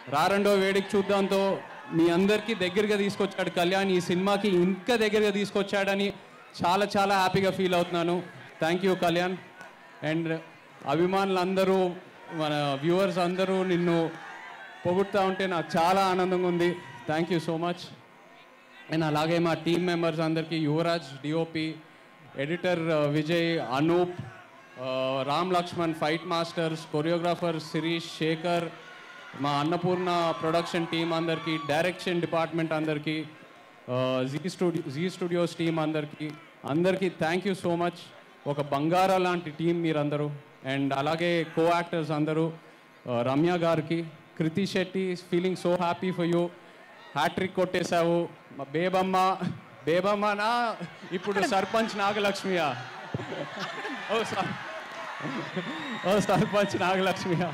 రారండో వేడికి చూద్దాంతో మీ అందరికీ దగ్గరగా తీసుకొచ్చాడు కళ్యాణ్ ఈ సినిమాకి ఇంకా దగ్గరగా తీసుకొచ్చాడని చాలా చాలా హ్యాపీగా ఫీల్ అవుతున్నాను థ్యాంక్ యూ కళ్యాణ్ అండ్ అభిమానులందరూ మన వ్యూవర్స్ అందరూ నిన్ను పొగుడుతూ ఉంటే నాకు చాలా ఆనందంగా ఉంది thank you so much and అలాగే మా టీం మెంబర్స్ అందరికీ Yuvaraj DOP editor Vijay Anoop uh, Ram Lakshman fight masters choreographer Sirish Shekhar మా అన్నపూర్ణ ప్రొడక్షన్ టీం అందరికీ డైరెక్షన్ డిపార్ట్మెంట్ అందరికీ uh, Zee studio Zee studios team అందరికీ అందరికీ థ్యాంక్ యూ సో మచ్ ఒక బంగారా లాంటి టీం మీరందరూ అండ్ అలాగే కో యాక్టర్స్ అందరూ ఆ, రమ్య గారికి Krithi Shetty feeling so happy for you hattrick కొట్టేశావు మా బేబమ్మ బేబమ్మనా ఇప్పుడు సర్పంచ్ నాగలక్ష్మియా ఓ సర్ ఓ సర్పంచ్ నాగలక్ష్మియా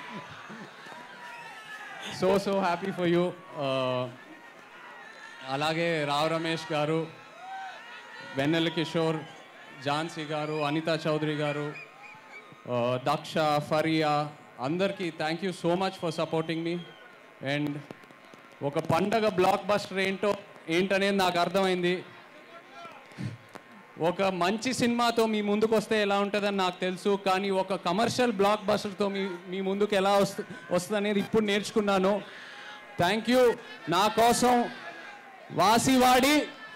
so so happy for you అలాగే రావ్ రమేష్ గారు వెన్నెల కిషోర్ ఝాన్సీ గారు అనితా చౌదరి గారు ఆ, దక్ష ఫరియా అందరికీ thank you so much for supporting మీ అండ్ ఒక పండగ బ్లాక్ బస్టర్ ఏంటో ఏంటనేది నాకు అర్థమైంది ఒక మంచి సినిమాతో మీ ముందుకు వస్తే ఎలా ఉంటుందని నాకు తెలుసు కానీ ఒక కమర్షియల్ బ్లాక్ బస్టర్తో మీ మీ ముందుకు ఎలా వస్తు వస్తుంది అనేది ఇప్పుడు నేర్చుకున్నాను థ్యాంక్ యూ నా కోసం వాసివాడి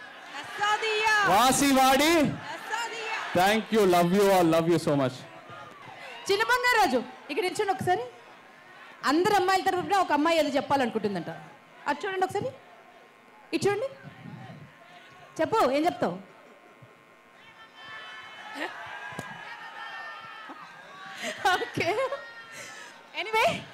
వాసివాడి thank you love you all love you so much చిన్న బంగారాజు ఇక్కడ నిల్చోండి ఒకసారి అందరు అమ్మాయిల తరపున ఒక అమ్మాయి ఏదో చెప్పాలనుకుంటుందంట అటు చూడండి ఒకసారి ఇటు చూడండి చెప్పు ఏం చెప్తావు ఓకే ఎనివే